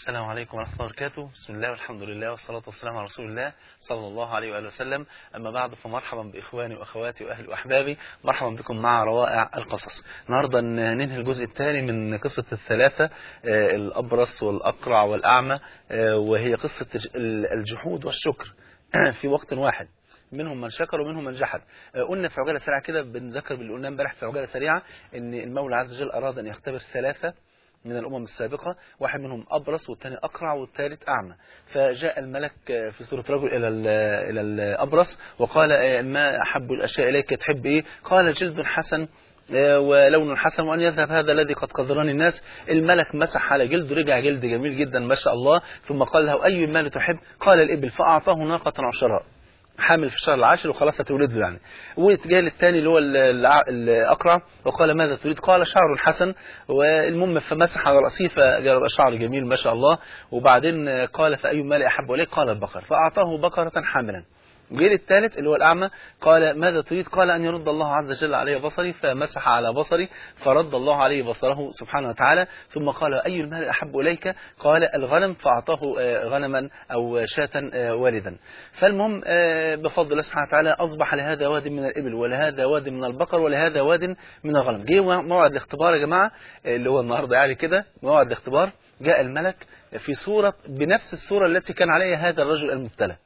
السلام عليكم ورحمة الله وبركاته بسم الله والحمد لله والصلاة والسلام على رسول الله صلى الله عليه وآله وسلم أما بعد فمرحبا بإخواني وأخواتي وأهلي وأحبابي مرحبا بكم مع روائع القصص النهاردة ننهي الجزء الثاني من قصة الثلاثة آه، الأبرص والأقرع والأعمى آه، وهي قصة الج- الجحود والشكر في وقت واحد منهم من شكر ومنهم من جحد آه، قلنا في عجالة سريعة كده بنذكر باللي قلناه امبارح في عجالة سريعة ان المولى عز وجل أراد أن يختبر ثلاثة من الأمم السابقة واحد منهم أبرص والثاني أقرع والثالث أعمى فجاء الملك في صورة رجل إلى ال- إلى الأبرص وقال آه، ما أحب الأشياء إليك تحب إيه قال جلد حسن آه، ولون حسن وأن يذهب هذا الذي قد قدرني الناس الملك مسح على جلده رجع جلد جميل جدا ما شاء الله ثم قال له أي مال تحب قال الإبل فأعطاه ناقة عشراء حامل في الشهر العاشر وخلاص هتولد له يعني وجاء للثاني اللي هو ال- الع- الاقرع وقال ماذا تريد قال شعر حسن والمهم فمسح على راسه فجاء شعر جميل ما شاء الله وبعدين قال فاي مال احب اليك قال البقر فاعطاه بقره حاملا جه للثالث اللي هو الأعمى قال ماذا تريد قال أن يرد الله عز وجل علي بصري فمسح على بصري فرد الله عليه بصره سبحانه وتعالى ثم قال أي المال أحب إليك قال الغنم فأعطاه آه، غنما أو شاة آه، والدا فالمهم آه، بفضل الله سبحانه وتعالى أصبح لهذا واد من الإبل ولهذا واد من البقر ولهذا واد من الغنم جه موعد الاختبار يا جماعة آه، اللي هو النهاردة يعني كده موعد الاختبار جاء الملك في صورة بنفس الصورة التي كان عليها هذا الرجل المبتلى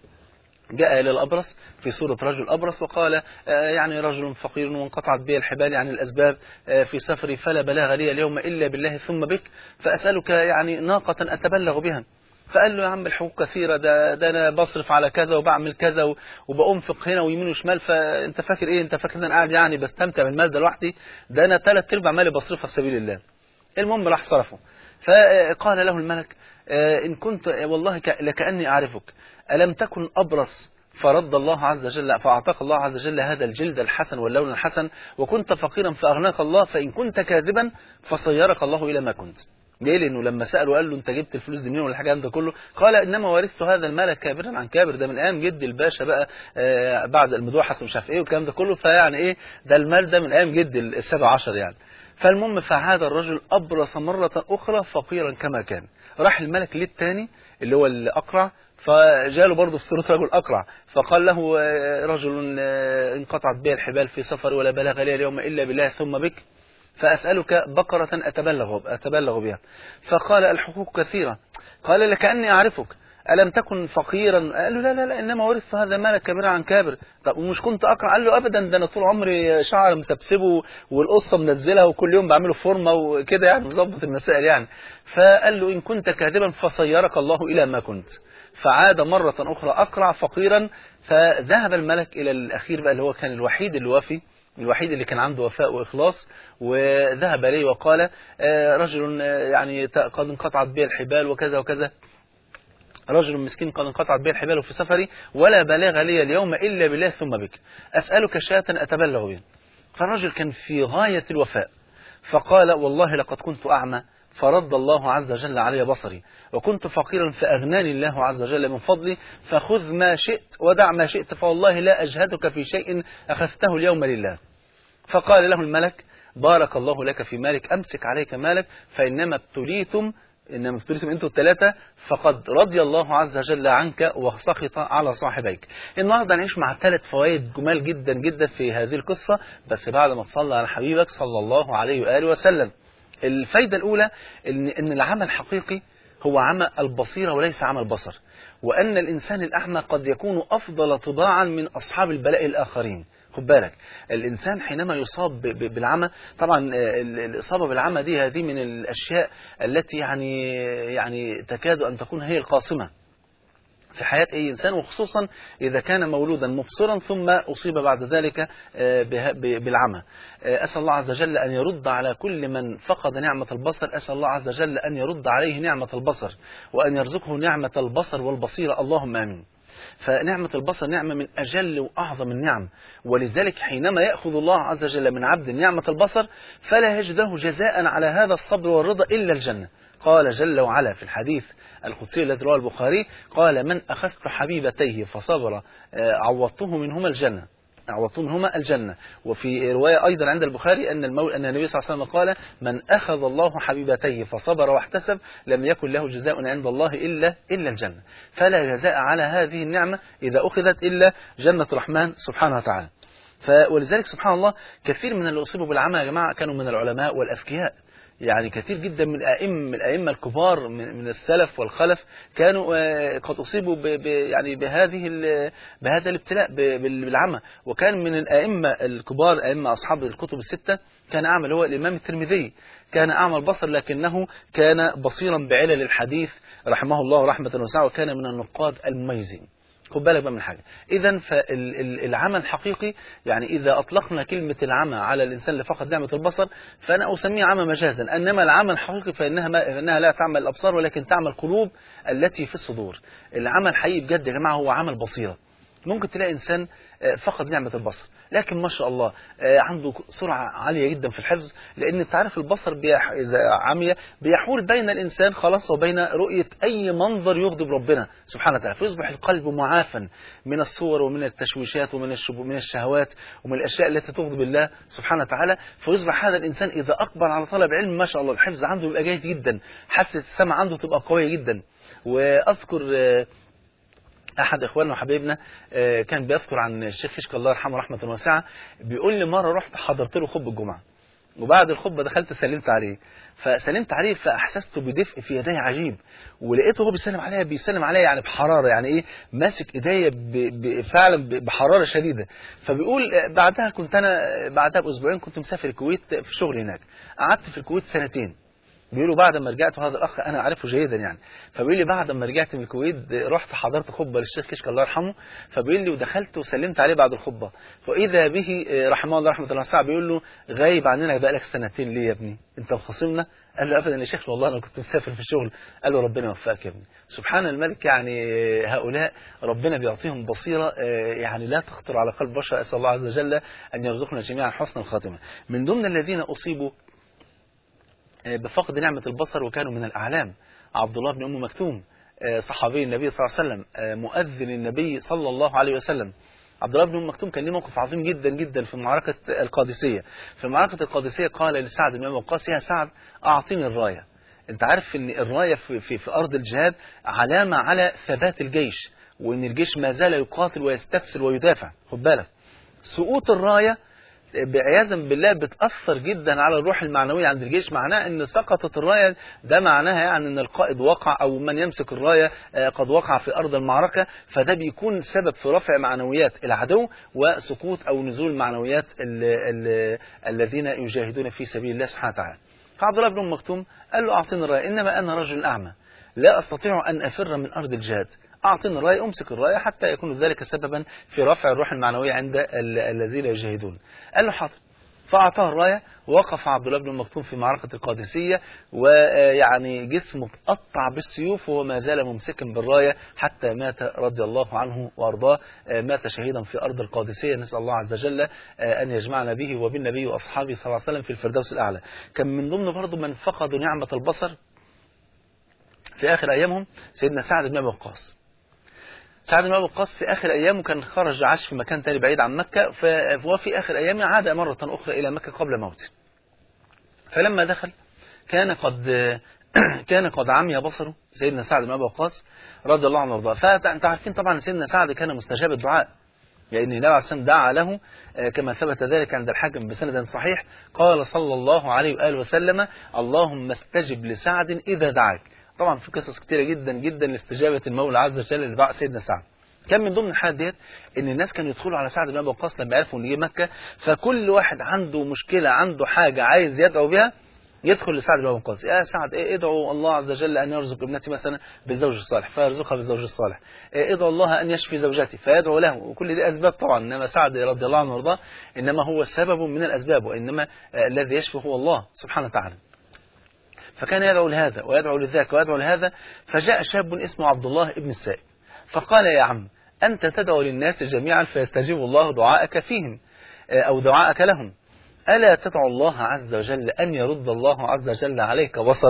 جاء إلى الأبرص في صورة رجل أبرص وقال آه، يعني رجل فقير وانقطعت به الحبال عن الأسباب آه، في سفري فلا بلاغ لي اليوم إلا بالله ثم بك فأسألك يعني ناقة أتبلغ بها فقال له يا عم الحقوق كثيرة ده, ده أنا بصرف على كذا وبعمل كذا و- وبأنفق هنا ويمين وشمال فأنت فاكر إيه أنت فاكر إن أنا قاعد يعني بستمتع بالمال ده لوحدي ده أنا ثلاث أرباع مالي بصرفها في سبيل الله المهم راح صرفه فقال له الملك آه، إن كنت والله ك- لكأني أعرفك ألم تكن أبرص فرد الله عز وجل فأعطاك الله عز وجل هذا الجلد الحسن واللون الحسن وكنت فقيرا فأغناك الله فإن كنت كاذبا فصيرك الله إلى ما كنت ليه لأنه لما سأله قال له أنت جبت الفلوس دي منين ولا الحاجة ده كله قال إنما ورثت هذا المال كابرا عن كابر ده من أيام جدي الباشا بقى آه، بعد المدوحس ومش عارف إيه والكلام ده كله فيعني إيه ده المال ده من أيام جدي السبع عشر يعني فالمهم فعاد الرجل أبرص مرة أخرى فقيرا كما كان راح الملك للتاني اللي هو الأقرع فجاله برضه في صورة رجل أقرع فقال له آه، رجل آه، انقطعت به الحبال في سفر ولا بلاغ لي اليوم إلا بالله ثم بك فأسألك بقرة أتبلغ, أتبلغ بها فقال الحقوق كثيرة قال لكأني أعرفك ألم تكن فقيرا قال له لا لا لا إنما ورثت هذا مال كبير عن كابر طب ومش كنت أقرأ قال له أبدا ده أنا طول عمري شعر مسبسبه والقصة منزلها وكل يوم بعمله فورمة وكده يعني مظبط المسائل يعني فقال له إن كنت كاذبا فصيرك الله إلى ما كنت فعاد مرة أخرى أقرع فقيرا فذهب الملك إلى الأخير بقى اللي هو كان الوحيد اللي وفي الوحيد اللي كان عنده وفاء وإخلاص وذهب إليه وقال آه، رجل آه، يعني ت- قد انقطعت به الحبال وكذا وكذا رجل مسكين قد انقطعت به الحبال في سفري ولا بلاغ لي اليوم إلا بالله ثم بك أسألك شاة أتبلغ بها فالرجل كان في غاية الوفاء فقال والله لقد كنت أعمى فرد الله عز وجل علي بصري وكنت فقيرا فأغناني الله عز وجل من فضلي فخذ ما شئت ودع ما شئت فوالله لا أجهدك في شيء أخذته اليوم لله فقال له الملك بارك الله لك في مالك أمسك عليك مالك فإنما ابتليتم إنما ابتليتم أنتم الثلاثة فقد رضي الله عز وجل عنك وسخط على صاحبيك النهاردة هنعيش مع ثلاث فوائد جمال جدا جدا في هذه القصة بس بعد ما تصلى على حبيبك صلى الله عليه وآله وسلم الفايدة الأولى إن, إن العمل الحقيقي هو عمى البصيرة وليس عمى البصر وأن الإنسان الأعمى قد يكون أفضل طباعا من أصحاب البلاء الآخرين خد بالك الإنسان حينما يصاب ب- ب- بالعمى طبعا آه، ال- الإصابة بالعمى دي هذه من الأشياء التي يعني يعني تكاد أن تكون هي القاصمة في حياة أي إنسان وخصوصا إذا كان مولودا مبصرا ثم أصيب بعد ذلك آه، به- ب- بالعمى آه، أسأل الله عز وجل أن يرد على كل من فقد نعمة البصر أسأل الله عز وجل أن يرد عليه نعمة البصر وأن يرزقه نعمة البصر والبصيرة اللهم آمين فنعمة البصر نعمة من أجل وأعظم النعم ولذلك حينما يأخذ الله عز وجل من عبد نعمة البصر فلا يجد له جزاء على هذا الصبر والرضا إلا الجنة قال جل وعلا في الحديث القدسي الذي رواه البخاري قال من أخذت حبيبتيه فصبر آه، عوضته منهما الجنة عوضتم منهما الجنة وفي رواية أيضا عند البخاري أن المول أن النبي صلى الله عليه وسلم قال من أخذ الله حبيبتيه فصبر واحتسب لم يكن له جزاء عند الله إلا إلا الجنة فلا جزاء على هذه النعمة إذا أخذت إلا جنة الرحمن سبحانه وتعالى ولذلك سبحان الله كثير من اللي أصيبوا بالعمى يا جماعة كانوا من العلماء والأذكياء يعني كثير جدا من الأئمة من الأئمة الكبار من السلف والخلف كانوا قد أصيبوا ب ب يعني بهذه بهذا الابتلاء بالعمى وكان من الأئمة الكبار أئمة أصحاب الكتب الستة كان أعمل هو الإمام الترمذي كان أعمى البصر لكنه كان بصيرا بعلل الحديث رحمه الله رحمة واسعة وكان من النقاد المميزين خد بالك بقى من حاجة إذا فالعمى الحقيقي يعني إذا أطلقنا كلمة العمى على الإنسان اللي فقد نعمة البصر فأنا أسميه عمى مجازا إنما العمى الحقيقي فإنها, ما فإنها لا تعمل الأبصار ولكن تعمل القلوب التي في الصدور العمى الحقيقي بجد يا جماعة هو عمل بصيرة ممكن تلاقي إنسان فقد نعمة البصر لكن ما شاء الله عنده سرعة عالية جدا في الحفظ لأن انت عارف البصر بيح... إذا عمية بيحول بين الإنسان خلاص وبين رؤية أي منظر يغضب ربنا سبحانه وتعالى فيصبح القلب معافا من الصور ومن التشويشات ومن الشبه من الشهوات ومن الأشياء التي تغضب الله سبحانه وتعالى فيصبح هذا الإنسان إذا أقبل على طلب علم ما شاء الله الحفظ عنده يبقى جيد جدا حاسة السمع عنده تبقى قوية جدا وأذكر احد اخواننا وحبايبنا كان بيذكر عن الشيخ فيشك الله يرحمه رحمه واسعه بيقول لي مره رحت حضرت له خطبه الجمعه وبعد الخطبه دخلت سلمت عليه فسلمت عليه فاحسست بدفء في يديه عجيب ولقيته هو بيسلم عليا بيسلم عليا يعني بحراره يعني ايه ماسك ايديا فعلا بحراره شديده فبيقول بعدها كنت انا بعدها باسبوعين كنت مسافر الكويت في شغل هناك قعدت في الكويت سنتين بيقولوا بعد ما رجعت هذا الاخ انا اعرفه جيدا يعني فبيقول لي بعد ما رجعت من الكويت رحت حضرت خطبه للشيخ كشك الله يرحمه فبيقول لي ودخلت وسلمت عليه بعد الخطبه واذا به رحمه الله رحمه الله واسعه بيقول له غايب عننا بقالك سنتين ليه يا ابني انت مخاصمنا قال له ابدا يا شيخ والله انا كنت مسافر في الشغل قال له ربنا يوفقك يا ابني سبحان الملك يعني هؤلاء ربنا بيعطيهم بصيره يعني لا تخطر على قلب بشر اسال الله عز وجل ان يرزقنا جميعا حسن الخاتمه من ضمن الذين اصيبوا بفقد نعمة البصر وكانوا من الأعلام عبد الله بن أم مكتوم صحابي النبي صلى الله عليه وسلم مؤذن النبي صلى الله عليه وسلم عبد الله بن أم مكتوم كان له موقف عظيم جدا جدا في معركة القادسية في معركة القادسية قال لسعد بن أبي وقاص يا سعد أعطيني الراية أنت عارف أن الراية في, في, في أرض الجهاد علامة على ثبات الجيش وأن الجيش ما زال يقاتل ويستفسر ويدافع خد بالك سقوط الراية بعياذا بالله بتأثر جدا على الروح المعنوية عند الجيش معناه ان سقطت الراية ده معناها يعني ان القائد وقع او من يمسك الراية قد وقع في ارض المعركة فده بيكون سبب في رفع معنويات العدو وسقوط او نزول معنويات ال ال الذين يجاهدون في سبيل الله سبحانه وتعالى فعبد الله بن مكتوم قال له اعطيني الراية انما انا رجل اعمى لا استطيع ان افر من ارض الجهاد أعطيني الراية أمسك الراية حتى يكون ذلك سببا في رفع الروح المعنوية عند الذين يجاهدون قال له حاضر فأعطاه الراية ووقف عبد الله بن مكتوم في معركة القادسية ويعني جسمه اتقطع بالسيوف وهو ما زال ممسكا بالراية حتى مات رضي الله عنه وأرضاه مات شهيدا في أرض القادسية نسأل الله عز وجل أن يجمعنا به وبالنبي وأصحابه صلى الله عليه وسلم في الفردوس الأعلى كان من ضمن برضه من فقدوا نعمة البصر في آخر أيامهم سيدنا سعد بن أبي وقاص سعد بن ابي وقاص في اخر ايامه كان خرج عاش في مكان تاني بعيد عن مكه فهو في اخر ايامه عاد مره اخرى الى مكه قبل موته. فلما دخل كان قد كان قد عمي بصره سيدنا سعد بن ابي وقاص رضي الله عنه وارضاه فانتم عارفين طبعا سيدنا سعد كان مستجاب الدعاء لأن النبي عليه الصلاة دعا له كما ثبت ذلك عند الحاكم بسند صحيح قال صلى الله عليه وآله وسلم اللهم استجب لسعد إذا دعاك طبعا في قصص كتيرة جدا جدا لاستجابة المولى عز وجل لدعاء سيدنا سعد كان من ضمن الحالات ديت ان الناس كانوا يدخلوا على سعد بن ابي وقاص لما عرفوا ان جه مكه فكل واحد عنده مشكله عنده حاجه عايز يدعو بها يدخل لسعد بن ابي وقاص يا سعد إيه ادعو الله عز وجل ان يرزق ابنتي مثلا بالزوج الصالح فيرزقها بالزوج الصالح إيه ادعو الله ان يشفي زوجتي فيدعو له وكل دي اسباب طبعا انما سعد رضي الله عنه وارضاه انما هو سبب من الاسباب وانما الذي يشفي هو الله سبحانه وتعالى فكان يدعو لهذا ويدعو لذاك ويدعو لهذا فجاء شاب اسمه عبد الله ابن السائب فقال يا عم أنت تدعو للناس جميعا فيستجيب الله دعاءك فيهم أو دعاءك لهم ألا تدعو الله عز وجل أن يرد الله عز وجل عليك بصرك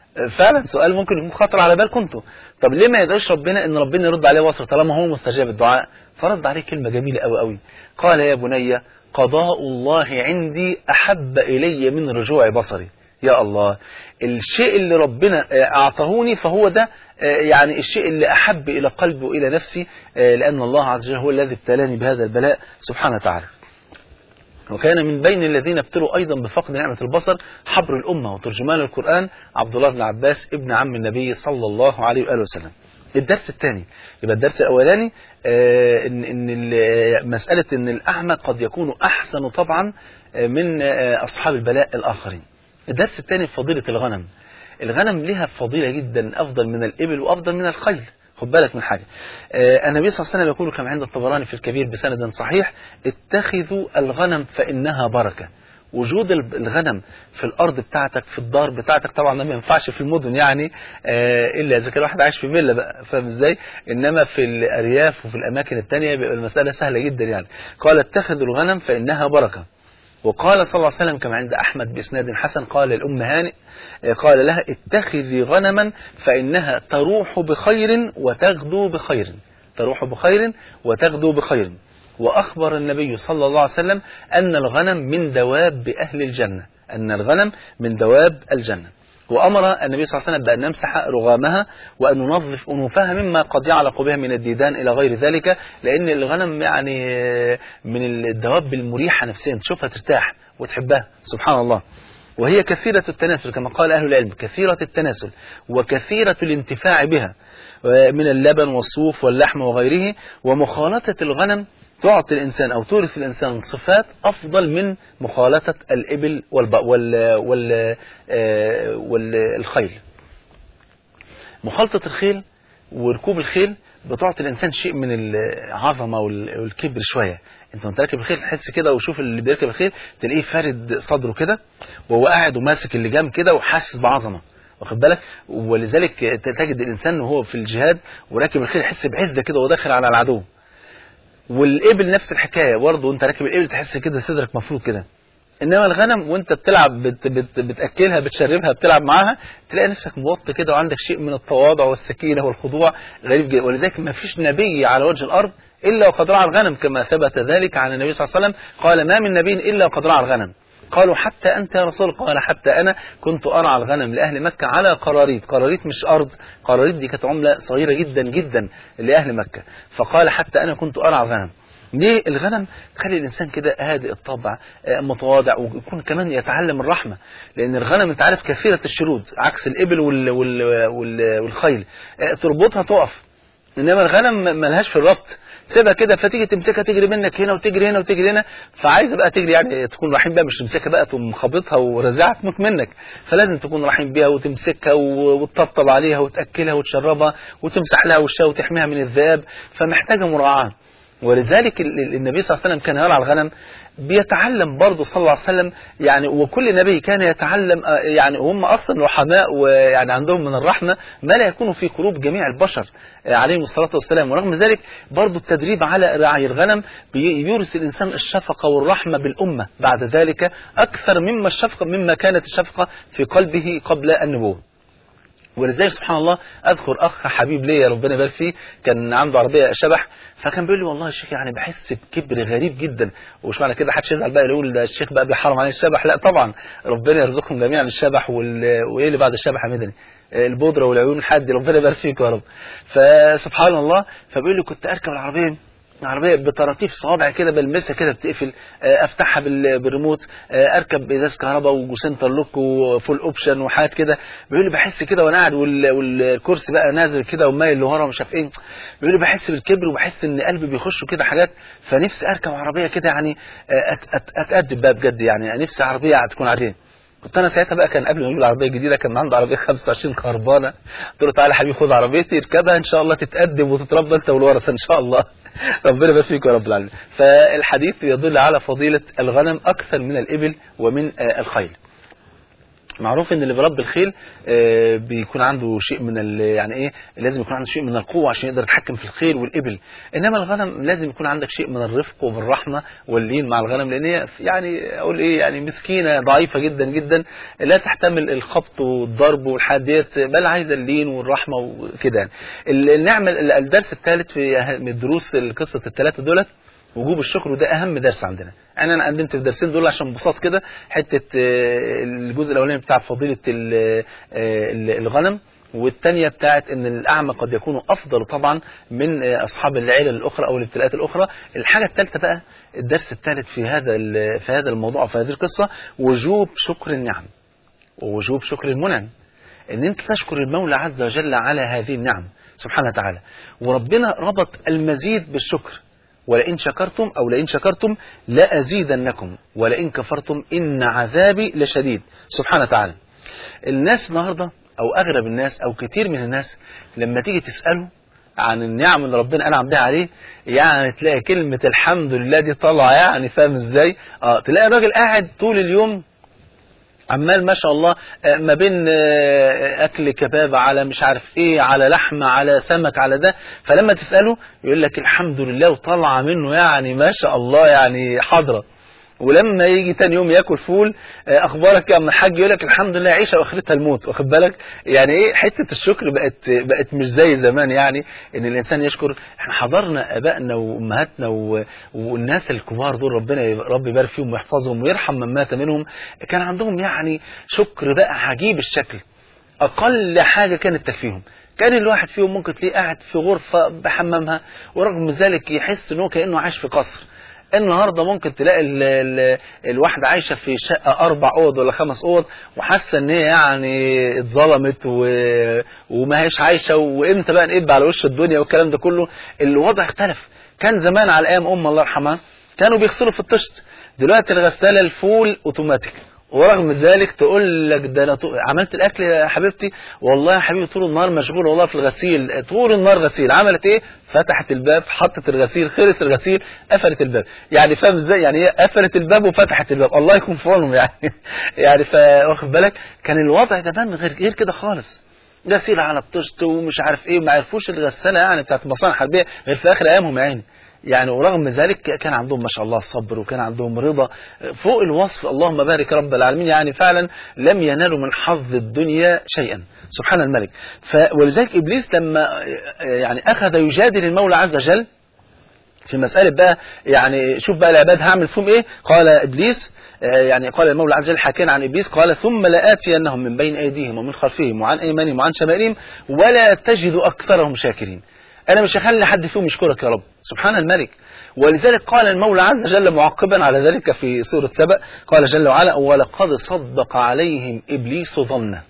فعلا سؤال ممكن يكون خطر على بالكم انتوا طب ليه ما يدعيش ربنا ان ربنا يرد عليه وصر طالما هو مستجاب الدعاء فرد عليه كلمة جميلة قوي قوي قال يا بني قضاء الله عندي أحب إلي من رجوع بصري يا الله الشيء اللي ربنا أعطهوني فهو ده يعني الشيء اللي أحب إلى قلبي وإلى نفسي لأن الله عز وجل هو الذي ابتلاني بهذا البلاء سبحانه وتعالى وكان من بين الذين ابتلوا أيضا بفقد نعمة البصر حبر الأمة وترجمان القرآن عبد الله بن عباس ابن عم النبي صلى الله عليه وآله وسلم الدرس الثاني يبقى الدرس الأولاني آه إن, إن مسألة إن الأعمى قد يكون أحسن طبعا من آه أصحاب البلاء الآخرين الدرس الثاني فضيلة الغنم الغنم لها فضيلة جدا أفضل من الإبل وأفضل من الخيل خد بالك من حاجة آه النبي صلى الله عليه وسلم يقول كما عند الطبراني في الكبير بسند صحيح اتخذوا الغنم فإنها بركة وجود الغنم في الارض بتاعتك في الدار بتاعتك طبعا ما ينفعش في المدن يعني آه الا اذا كان واحد عايش في فيلا بقى فاهم ازاي انما في الارياف وفي الاماكن الثانيه بيبقى المساله سهله جدا يعني قال اتخذوا الغنم فانها بركه وقال صلى الله عليه وسلم كما عند أحمد بإسناد حسن قال الأم هانئ قال لها اتخذي غنما فإنها تروح بخير وتغدو بخير تروح بخير وتغدو بخير وأخبر النبي صلى الله عليه وسلم أن الغنم من دواب أهل الجنة أن الغنم من دواب الجنة وأمر النبي صلى الله عليه وسلم بأن نمسح رغامها وأن ننظف أنوفها مما قد يعلق بها من الديدان إلى غير ذلك لأن الغنم يعني من الدواب المريحة نفسيا تشوفها ترتاح وتحبها سبحان الله وهي كثيرة التناسل كما قال أهل العلم كثيرة التناسل وكثيرة الانتفاع بها من اللبن والصوف واللحم وغيره ومخالطة الغنم تعطي الإنسان أو تورث الإنسان صفات أفضل من مخالطة الإبل والب... وال... وال... والخيل مخالطة الخيل وركوب الخيل بتعطي الإنسان شيء من العظمة والكبر شوية انت وانت راكب الخيل تحس كده وشوف اللي بيركب الخيل تلاقيه فارد صدره كده وهو قاعد وماسك اللجام كده وحاسس بعظمه واخد بالك ولذلك تجد الانسان وهو في الجهاد وراكب الخيل يحس بعزه كده وهو داخل على العدو والابل نفس الحكايه برضه وانت راكب الابل تحس كده صدرك مفروض كده انما الغنم وانت بتلعب بت بت بتاكلها بتشربها بتلعب معاها تلاقي نفسك موطي كده وعندك شيء من التواضع والسكينه والخضوع غريب جدا ولذلك ما فيش نبي على وجه الارض الا وقد رعى الغنم كما ثبت ذلك عن النبي صلى الله عليه وسلم قال ما من نبي الا وقد رعى الغنم قالوا حتى أنت يا رسول قال حتى أنا كنت أرعى الغنم لأهل مكة على قراريط قراريط مش أرض قراريط دي كانت عملة صغيرة جدا جدا لأهل مكة فقال حتى أنا كنت أرعى الغنم ليه الغنم تخلي الإنسان كده هادئ الطبع متواضع ويكون كمان يتعلم الرحمة لأن الغنم أنت عارف كثيرة الشرود عكس الإبل وال وال وال والخيل تربطها تقف إنما الغنم ملهاش في الربط سيبها كده فتيجي تمسكها تجري منك هنا وتجري هنا وتجري هنا فعايزه بقى تجري يعني تكون رحيم بقى مش تمسكها بقى تقوم خابطها ورازعها تموت منك فلازم تكون رحيم بيها وتمسكها وتطبطب عليها وتاكلها وتشربها وتمسح لها وشها وتحميها من الذئاب فمحتاجه مراعاه ولذلك النبي صلى الله عليه وسلم كان يرعى الغنم بيتعلم برضه صلى الله عليه وسلم يعني وكل نبي كان يتعلم يعني هم اصلا رحماء ويعني عندهم من الرحمه ما لا يكون في قلوب جميع البشر عليهم الصلاه والسلام ورغم ذلك برضه التدريب على رعي الغنم بيورث الانسان الشفقه والرحمه بالامه بعد ذلك اكثر مما الشفقه مما كانت الشفقه في قلبه قبل النبوه ولذلك سبحان الله اذكر اخ حبيب ليا ربنا يبارك فيه كان عنده عربيه شبح فكان بيقول لي والله يا شيخ يعني بحس بكبر غريب جدا ومش معنى كده حدش يزعل بقى يقول ده الشيخ بقى بيحرم عليه الشبح لا طبعا ربنا يرزقهم جميعا الشبح وال... وايه اللي بعد الشبح يا مدني البودره والعيون الحاد ربنا يبارك فيك يا رب فسبحان الله فبيقول لي كنت اركب العربيه العربية بطراطيف صوابع كده بلمسها كده بتقفل افتحها بالريموت اركب ازاز كهرباء وسنتر لوك وفول اوبشن وحاجات كده بيقول لي بحس كده وانا قاعد والكرسي بقى نازل كده ومايل لورا مش عارف ايه بيقول لي بحس بالكبر وبحس ان قلبي بيخش كده حاجات فنفسي اركب عربيه كده يعني اتادب بقى بجد يعني نفسي عربيه تكون عاديه كنت انا ساعتها بقى كان قبل ما اجيب العربيه الجديده كان عنده عربيه 25 خربانه قلت له تعالى يا حبيبي خد عربيتي اركبها ان شاء الله تتقدم وتتربى انت والورثه ان شاء الله ربنا يبارك فيك يا رب العالمين فالحديث يدل على فضيله الغنم اكثر من الابل ومن الخيل معروف ان اللي بيربي الخيل آه، بيكون عنده شيء من ال- يعني ايه لازم يكون عنده شيء من القوه عشان يقدر يتحكم في الخيل والابل انما الغنم لازم يكون عندك شيء من الرفق والرحمه واللين مع الغنم لان هي يعني اقول ايه يعني مسكينه ضعيفه جدا جدا لا تحتمل الخبط والضرب والحاجات ديت بل عايزه اللين والرحمه وكده يعني ال- النعمه ال- الدرس الثالث في أه- من دروس قصه الثلاثه دولت وجوب الشكر وده اهم درس عندنا يعني انا قدمت في الدرسين دول عشان ببساطه كده حته آه، الجزء الاولاني بتاع فضيله ال- آه، ال- الغنم والثانيه بتاعت ان الاعمى قد يكون افضل طبعا من آه، اصحاب العلل الاخرى او الابتلاءات الاخرى الحاجه الثالثه بقى الدرس الثالث في هذا ال- في هذا الموضوع في هذه القصه وجوب شكر النعم ووجوب شكر المنعم ان انت تشكر المولى عز وجل على هذه النعم سبحانه وتعالى وربنا ربط المزيد بالشكر ولئن شكرتم او لئن شكرتم لازيدنكم ولئن كفرتم ان عذابي لشديد سبحانه وتعالى الناس النهارده او اغلب الناس او كتير من الناس لما تيجي تساله عن النعم اللي ربنا انعم بها عليه يعني تلاقي كلمه الحمد لله دي طالعه يعني فاهم ازاي اه تلاقي الراجل قاعد طول اليوم عمال ما شاء الله آه، ما بين آه، اكل كباب على مش عارف ايه على لحمه على سمك على ده فلما تساله يقول لك الحمد لله وطلع منه يعني ما شاء الله يعني حضره ولما يجي تاني يوم ياكل فول آه، اخبارك يا ام الحاج يقول لك الحمد لله عيشه واخرتها الموت واخد بالك يعني ايه حته الشكر بقت بقت مش زي زمان يعني ان الانسان يشكر احنا حضرنا ابائنا وامهاتنا و... والناس الكبار دول ربنا ي- رب يبارك فيهم ويحفظهم ويرحم من مات منهم كان عندهم يعني شكر بقى عجيب الشكل اقل حاجه كانت تكفيهم كان الواحد فيهم ممكن تلاقيه قاعد في غرفه بحمامها ورغم ذلك يحس انه كانه عايش في قصر النهارده ممكن تلاقي ال ال الواحده عايشه في شقه اربع اوض ولا خمس اوض وحاسه ان هي يعني اتظلمت و... وما هيش عايشه وامتى بقى نقب على وش الدنيا والكلام ده كله الوضع اختلف كان زمان على ايام ام الله يرحمها كانوا بيغسلوا في الطشت دلوقتي الغساله الفول اوتوماتيك ورغم ذلك تقول لك ده انا طو- عملت الاكل يا حبيبتي والله يا حبيبي طول النهار مشغول والله في الغسيل طول النهار غسيل عملت ايه فتحت الباب حطت الغسيل خلص الغسيل قفلت الباب يعني فاهم ازاي يعني هي قفلت الباب وفتحت الباب الله يكون في عونهم يعني يعني فواخد بالك كان الوضع ده بان غير غير كده خالص غسيل على الطشت ومش عارف ايه وما عرفوش الغساله يعني بتاعت المصانع الحربيه غير في اخر ايامهم يا عيني يعني ورغم ذلك كان عندهم ما شاء الله صبر وكان عندهم رضا فوق الوصف اللهم بارك رب العالمين يعني فعلا لم ينالوا من حظ الدنيا شيئا سبحان الملك ف ولذلك ابليس لما يعني اخذ يجادل المولى عز وجل في مسألة بقى يعني شوف بقى العباد هعمل فيهم ايه قال ابليس آه، يعني قال المولى عز وجل حكينا عن ابليس قال ثم لآتينهم من بين ايديهم ومن خلفهم وعن ايمانهم وعن شمائلهم ولا تجد اكثرهم شاكرين انا مش هخلي حد فيهم يشكرك يا رب سبحان الملك ولذلك قال المولى عز وجل معقبا على ذلك في سورة سبأ قال جل وعلا ولقد صدق عليهم ابليس ظنه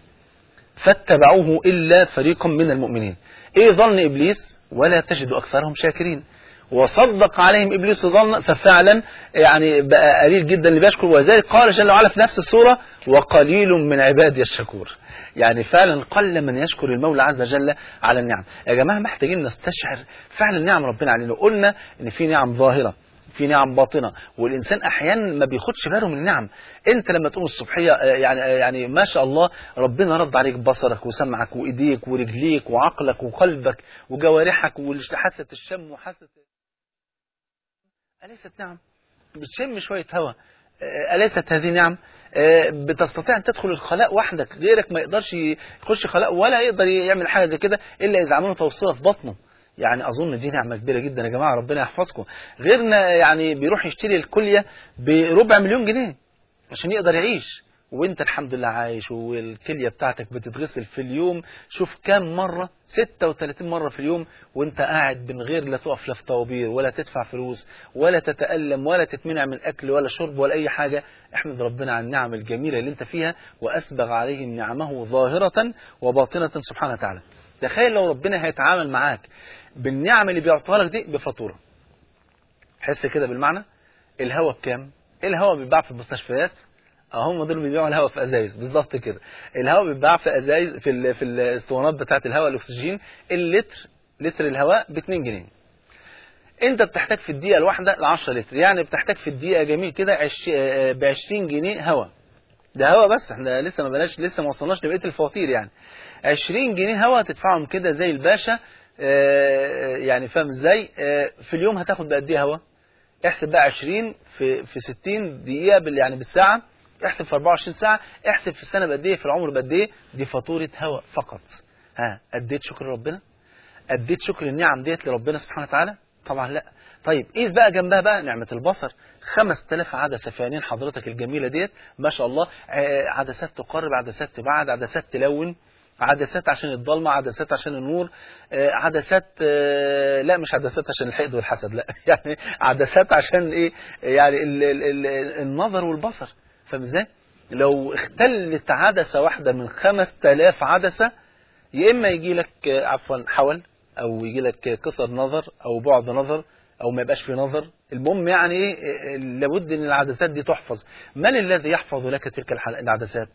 فاتبعوه إلا فريق من المؤمنين إيه ظن إبليس ولا تجد أكثرهم شاكرين وصدق عليهم إبليس ظن ففعلا يعني بقى قليل جدا اللي بيشكر وذلك قال جل وعلا في نفس السورة وقليل من عبادي الشكور يعني فعلا قل من يشكر المولى عز وجل على النعم يا جماعة محتاجين نستشعر فعلا نعم ربنا علينا قلنا ان في نعم ظاهرة في نعم باطنة والإنسان أحيانا ما بياخدش باله من النعم أنت لما تقوم الصبحية آه، يعني آه، يعني ما شاء الله ربنا رد عليك بصرك وسمعك وإيديك ورجليك وعقلك وقلبك وجوارحك وحاسة الشم وحاسة أليست نعم بتشم شوية هواء آه، أليست هذه نعم آه، بتستطيع أن تدخل الخلاء وحدك غيرك ما يقدرش يخش خلاء ولا يقدر يعمل حاجة زي كده إلا إذا عملوا توصيلة في بطنه يعني أظن دي نعمة كبيرة جدا يا جماعة ربنا يحفظكم غيرنا يعني بيروح يشتري الكلية بربع مليون جنيه عشان يقدر يعيش وانت الحمد لله عايش والكلية بتاعتك بتتغسل في اليوم شوف كام مرة 36 مرة في اليوم وانت قاعد من غير لا تقف لا في طوابير ولا تدفع فلوس ولا تتألم ولا تتمنع من أكل ولا شرب ولا أي حاجة احمد ربنا على النعم الجميلة اللي انت فيها وأسبغ عليهم نعمه ظاهرة وباطنة سبحانه وتعالى تخيل لو ربنا هيتعامل معاك بالنعم اللي بيعطيها لك دي بفاتورة حس كده بالمعنى الهواء بكام الهواء بيتباع في المستشفيات اه هم دول بيبيعوا الهواء في ازايز بالظبط كده الهواء بيتباع في ازايز في ال في الاسطوانات بتاعه الهواء الاكسجين اللتر لتر الهواء ب 2 جنيه انت بتحتاج في الدقيقه الواحده ل 10 لتر يعني بتحتاج في الدقيقه جميل كده ب 20 جنيه هواء ده هوا بس احنا لسه ما بلاش لسه ما وصلناش لبقيه الفواتير يعني 20 جنيه هوا تدفعهم كده زي الباشا آه، يعني فاهم ازاي آه، في اليوم هتاخد بقد ايه هوا احسب بقى 20 في في 60 دقيقه بال يعني بالساعه احسب في 24 ساعه احسب في السنه بقد ايه في العمر بقد ايه دي فاتوره هوا فقط ها اديت شكر ربنا اديت شكر النعم ديت لربنا سبحانه وتعالى طبعا لا طيب قيس بقى جنبها بقى نعمة البصر 5000 عدسة في عينين حضرتك الجميلة ديت ما شاء الله آه، عدسات تقرب عدسات تبعد عدسات تلون عدسات عشان الضلمة عدسات عشان النور آه، عدسات آه، لا مش عدسات عشان الحقد والحسد لا يعني عدسات عشان ايه يعني ال ال ال النظر والبصر فاهم ازاي لو اختلت عدسة واحدة من 5000 عدسة يا اما يجي لك آه، عفوا حول او يجي لك قصر نظر او بعد نظر او ما يبقاش في نظر المهم يعني ايه آه، لابد ان العدسات دي تحفظ من الذي يحفظ لك تلك الح- العدسات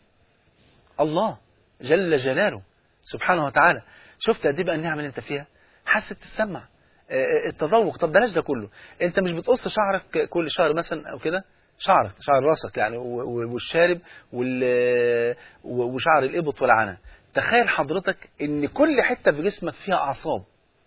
الله جل جلاله سبحانه وتعالى شفت قد ايه بقى النعم اللي انت فيها حاسه تسمع آه، آه، التذوق طب بلاش ده كله انت مش بتقص شعرك كل شهر مثلا او كده شعرك شعر راسك يعني و- و- والشارب وال- و- وشعر الابط والعنى تخيل حضرتك ان كل حته في جسمك فيها اعصاب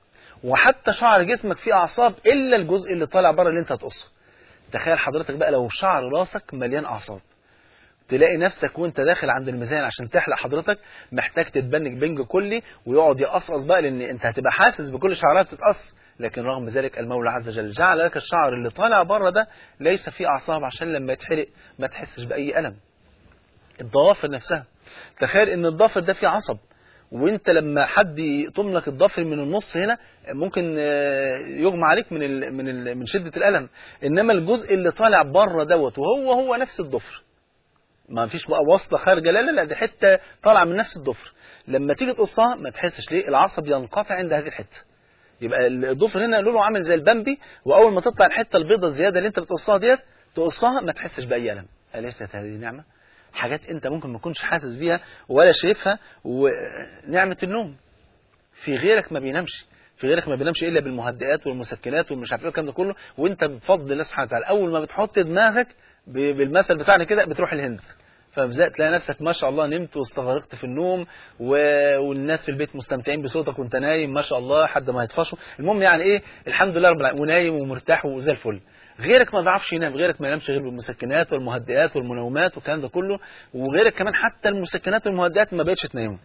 وحتى شعر جسمك فيه اعصاب الا الجزء اللي طالع بره اللي انت هتقصه تخيل حضرتك بقى لو شعر راسك مليان اعصاب تلاقي نفسك وانت داخل عند الميزان عشان تحلق حضرتك محتاج تتبنج بنج كلي ويقعد يقصقص بقى لان انت هتبقى حاسس بكل شعرات بتتقص لكن رغم ذلك المولى عز وجل جعل لك الشعر اللي طالع بره ده ليس فيه اعصاب عشان لما يتحرق ما تحسش باي الم الضوافر نفسها تخيل ان الضافر ده فيه عصب وانت لما حد يقطم لك الضفر من النص هنا ممكن آه، يغمى عليك من ال من ال من شده الالم انما الجزء اللي طالع بره دوت وهو هو نفس الضفر ما فيش بقى وصله خارجه لا لا لا دي حته طالعه من نفس الضفر لما تيجي تقصها ما تحسش ليه العصب ينقطع عند هذه الحته يبقى الضفر هنا لونه عامل زي البامبي واول ما تطلع الحته البيضه الزياده اللي انت بتقصها ديت تقصها ما تحسش باي الم اليست هذه نعمه حاجات انت ممكن ما تكونش حاسس بيها ولا شايفها ونعمه النوم في غيرك ما بينامش في غيرك ما بينامش الا بالمهدئات والمسكنات والمش عارف ايه والكلام ده كله وانت بفضل الله سبحانه وتعالى اول ما بتحط دماغك ب- بالمثل بتاعنا كده بتروح الهند فبزاء تلاقي نفسك ما شاء الله نمت واستغرقت في النوم و... والناس في البيت مستمتعين بصوتك وانت نايم ما شاء الله حد ما هيطفشوا المهم يعني ايه الحمد لله رب العالمين ونايم ومرتاح وزي الفل غيرك ما بيعرفش ينام غيرك ما ينامش غير بالمسكنات والمهدئات والمنومات والكلام ده كله وغيرك كمان حتى المسكنات والمهدئات ما بقتش تنامه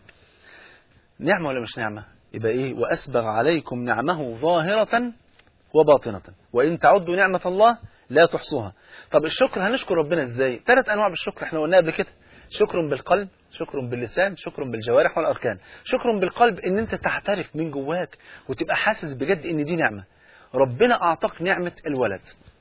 نعمة ولا مش نعمة يبقى ايه وأسبغ عليكم نعمه ظاهرة وباطنة وإن تعدوا نعمة الله لا تحصوها طب الشكر هنشكر ربنا ازاي ثلاث أنواع بالشكر احنا قلناها قبل كده شكر بالقلب شكر باللسان شكر بالجوارح والأركان شكر بالقلب ان انت تعترف من جواك وتبقى حاسس بجد ان دي نعمة ربنا أعطاك نعمة الولد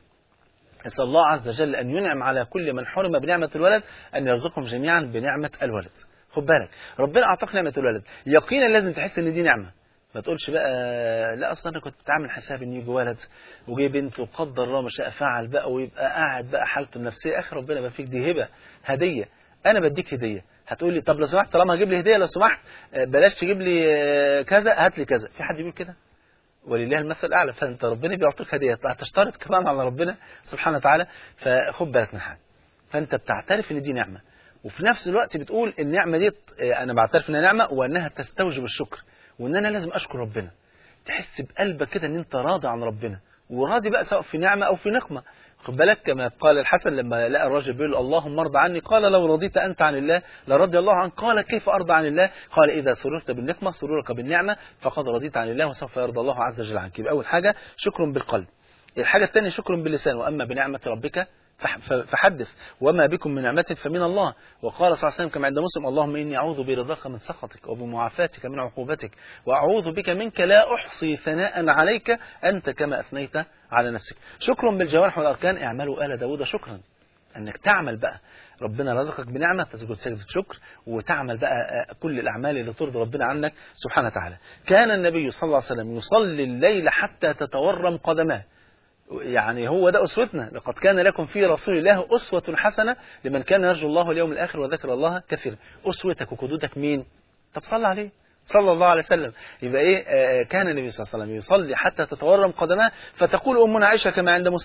نسأل الله عز وجل أن ينعم على كل من حرم بنعمة الولد أن يرزقهم جميعا بنعمة الولد خد بالك ربنا أعطاك نعمة الولد يقينا لازم تحس أن دي نعمة ما تقولش بقى لا اصلا انا كنت بتعمل حساب ان يجي ولد وجي بنت وقدر الله ما شاء فعل بقى ويبقى قاعد بقى حالته النفسيه اخي ربنا يبقى فيك دي هبه هديه انا بديك هديه هتقول لي طب لو سمحت طالما هجيب لي هديه لو سمحت آه، بلاش تجيب لي آه، كذا هات لي كذا في حد بيقول كده ولله المثل الاعلى فانت ربنا بيعطيك هديه هتشترط كمان على ربنا سبحانه وتعالى فخد بالك من حاجه فانت بتعترف ان دي نعمه وفي نفس الوقت بتقول النعمه دي آه، انا بعترف انها نعمه وانها تستوجب الشكر وان انا لازم اشكر ربنا تحس بقلبك كده ان انت راضي عن ربنا وراضي بقى سواء في نعمه او في نقمه خد بالك كما قال الحسن لما لقى الرجل بيقول اللهم ارضى عني قال لو رضيت انت عن الله لرضي الله عنك قال كيف ارضى عن الله قال اذا سررت بالنقمه سرورك بالنعمه فقد رضيت عن الله وسوف يرضى الله عز وجل عنك يبقى اول حاجه شكر بالقلب الحاجه الثانيه شكر باللسان واما بنعمه ربك فح- ف- فحدث وما بكم من نعمة فمن الله وقال صلى الله عليه وسلم كما عند مسلم اللهم إني أعوذ برضاك من سخطك وبمعافاتك من عقوبتك وأعوذ بك منك لا أحصي ثناء عليك أنت كما أثنيت على نفسك شكر بالجوارح والأركان اعملوا آل داود شكرا أنك تعمل بقى ربنا رزقك بنعمة تسجد سجدة شكر وتعمل بقى آه، كل الأعمال اللي ترضي ربنا عنك سبحانه وتعالى كان النبي صلى الله عليه وسلم يصلي الليل حتى تتورم قدماه يعني هو ده أسوتنا لقد كان لكم في رسول الله أسوة حسنة لمن كان يرجو الله واليوم الآخر وذكر الله كثيرا أسوتك وقدوتك مين طب صلى عليه صلى الله عليه وسلم يبقى إيه آه، كان النبي صلى الله عليه وسلم يصلي حتى تتورم قدماه فتقول أمنا عائشة كما عند مسلم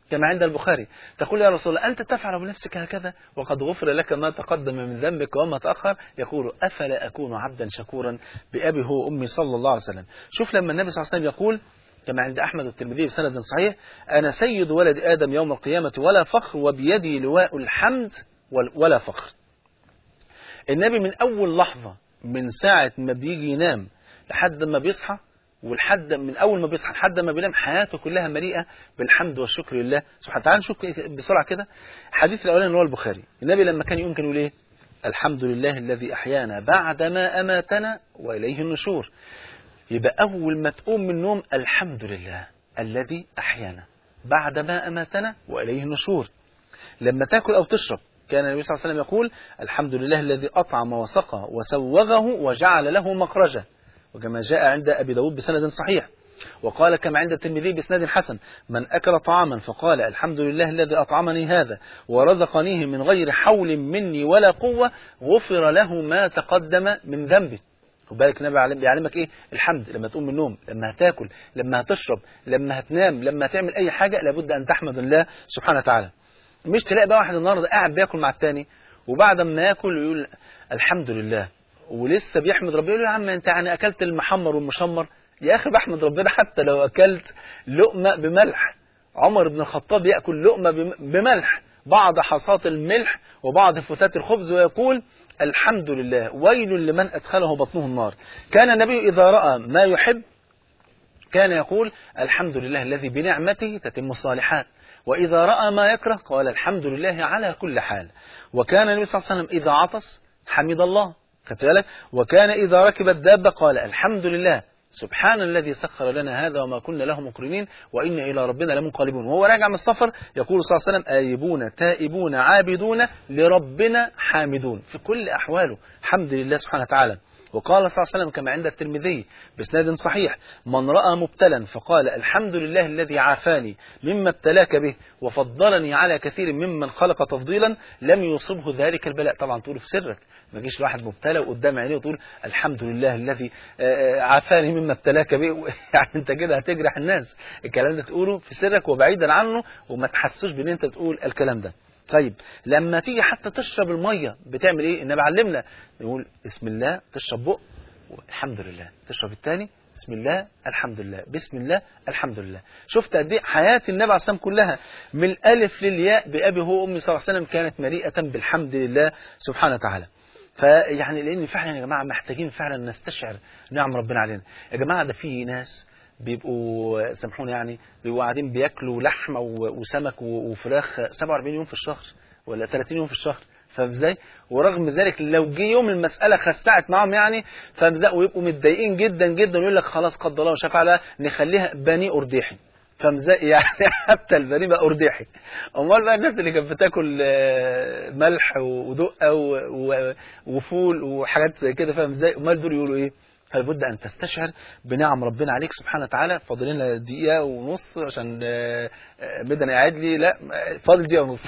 كما عند البخاري تقول يا رسول الله أنت تفعل بنفسك هكذا وقد غفر لك ما تقدم من ذنبك وما تأخر يقول أفلا أكون عبدا شكورا بأبي هو أمي صلى الله عليه وسلم شوف لما النبي صلى الله عليه وسلم يقول كما عند أحمد والترمذي بسند صحيح أنا سيد ولد آدم يوم القيامة ولا فخر وبيدي لواء الحمد ولا فخر النبي من أول لحظة من ساعة ما بيجي ينام لحد ما بيصحى ولحد من اول ما بيصحى لحد ما بينام حياته كلها مليئه بالحمد والشكر لله سبحانه وتعالى نشوف بسرعه كده الحديث الاولاني اللي هو البخاري النبي لما كان يقوم كان يقول ايه الحمد لله الذي احيانا بعدما اماتنا واليه النشور يبقى اول ما تقوم من النوم الحمد لله الذي احيانا بعدما اماتنا واليه النشور لما تاكل او تشرب كان النبي صلى الله عليه وسلم يقول الحمد لله الذي اطعم وسقى وسوغه وجعل له مخرجا وكما جاء عند أبي داود بسند صحيح وقال كما عند الترمذي بإسناد حسن من أكل طعاما فقال الحمد لله الذي أطعمني هذا ورزقنيه من غير حول مني ولا قوة غفر له ما تقدم من ذنبه وبالك النبي بيعلمك ايه الحمد لما تقوم من النوم لما هتاكل لما هتشرب لما هتنام لما هتعمل اي حاجة لابد ان تحمد الله سبحانه وتعالى مش تلاقي بقى واحد النهارده قاعد بياكل مع التاني وبعد ما ياكل يقول الحمد لله ولسه بيحمد ربنا يقول له يا عم انت يعني اكلت المحمر والمشمر يا اخي بحمد ربنا حتى لو اكلت لقمه بملح عمر بن الخطاب ياكل لقمه بملح بعض حصات الملح وبعض فتات الخبز ويقول الحمد لله ويل لمن ادخله بطنه النار كان النبي اذا راى ما يحب كان يقول الحمد لله الذي بنعمته تتم الصالحات وإذا رأى ما يكره قال الحمد لله على كل حال وكان النبي صلى الله عليه وسلم إذا عطس حمد الله خدت بالك وكان إذا ركب الدابة قال الحمد لله سبحان الذي سخر لنا هذا وما كنا له مقرنين وإن إلى ربنا لمنقلبون وهو راجع من السفر يقول صلى الله عليه وسلم آيبون تائبون عابدون لربنا حامدون في كل أحواله حمد لله سبحانه وتعالى وقال صلى الله عليه وسلم كما عند الترمذي باسناد صحيح من راى مبتلا فقال الحمد لله الذي عافاني مما ابتلاك به وفضلني على كثير ممن خلق تفضيلا لم يصبه ذلك البلاء طبعا تقول في سرك ما يجيش واحد مبتلى وقدام عينيه وتقول الحمد لله الذي عافاني مما ابتلاك به يعني انت كده هتجرح الناس الكلام ده تقوله في سرك وبعيدا عنه وما تحسوش بان انت تقول الكلام ده طيب لما تيجي حتى تشرب المية بتعمل ايه النبي علمنا يقول بسم الله تشرب بق الحمد لله تشرب الثاني بسم الله الحمد لله بسم الله الحمد لله شفت قد ايه حياة النبي عليه الصلاة كلها من الألف للياء بأبي هو أمي صلى الله عليه وسلم كانت مليئة بالحمد لله سبحانه وتعالى فيعني لأن فعلا يا جماعة محتاجين فعلا نستشعر نعم ربنا علينا يا جماعة ده في ناس بيبقوا سامحوني يعني بيبقوا قاعدين بياكلوا لحمه وسمك وفراخ 47 يوم في الشهر ولا 30 يوم في الشهر فاهم ازاي؟ ورغم ذلك لو جه يوم المساله خسعت معاهم يعني فاهم ازاي؟ ويبقوا متضايقين جدا جدا ويقول لك خلاص قدر الله وشاف على نخليها بني ارديحي فاهم ازاي؟ يعني حتى البني بقى ارديحي امال بقى الناس اللي كانت بتاكل ملح ودقه وفول وحاجات زي كده فاهم ازاي؟ امال دول يقولوا ايه؟ فلابد أن تستشعر بنعم ربنا عليك سبحانه وتعالى فاضل لنا دقيقة ونص عشان مدن قاعد لي لا فاضل دقيقة ونص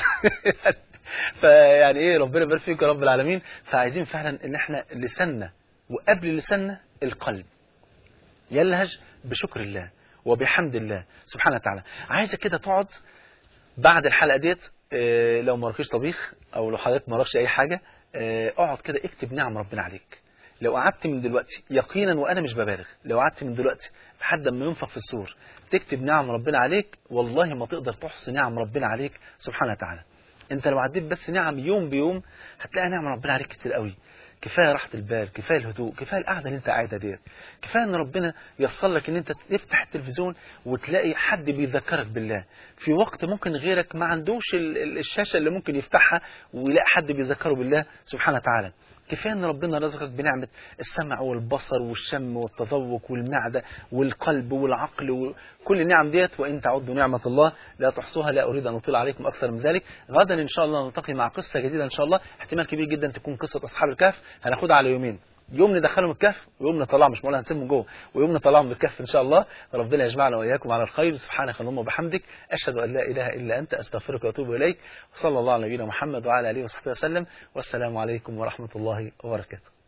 فيعني ايه ربنا يبارك فيك يا رب العالمين فعايزين فعلا ان احنا لساننا وقبل لساننا القلب يلهج بشكر الله وبحمد الله سبحانه وتعالى عايزك كده تقعد بعد الحلقة ديت لو ما ركيش طبيخ او لو حضرتك ما ركش اي حاجة اقعد كده اكتب نعم ربنا عليك لو قعدت من دلوقتي يقينا وانا مش ببالغ لو قعدت من دلوقتي لحد ما ينفخ في السور تكتب نعم ربنا عليك والله ما تقدر تحصي نعم ربنا عليك سبحانه وتعالى انت لو عديت بس نعم يوم بيوم هتلاقي نعم ربنا عليك كتير قوي كفايه راحه البال كفايه الهدوء كفايه القعده اللي انت قاعدها ديت كفايه ان ربنا يسر لك ان انت تفتح التلفزيون وتلاقي حد بيذكرك بالله في وقت ممكن غيرك ما عندوش الشاشه اللي ممكن يفتحها ويلاقي حد بيذكره بالله سبحانه وتعالى كفايه ان ربنا رزقك بنعمه السمع والبصر والشم والتذوق والمعده والقلب والعقل وكل النعم ديت وان تعدوا نعمه الله لا تحصوها لا اريد ان اطيل عليكم اكثر من ذلك غدا ان شاء الله نلتقي مع قصه جديده ان شاء الله احتمال كبير جدا تكون قصه اصحاب الكهف هناخدها على يومين يوم ندخلهم الكهف ويوم نطلعهم مش مقول هنسيبهم جوه ويوم نطلعهم بالكهف ان شاء الله ربنا يجمعنا واياكم على الخير سبحانك اللهم وبحمدك اشهد ان لا اله الا انت استغفرك واتوب اليك وصلى الله على نبينا محمد وعلى اله وصحبه وسلم والسلام عليكم ورحمه الله وبركاته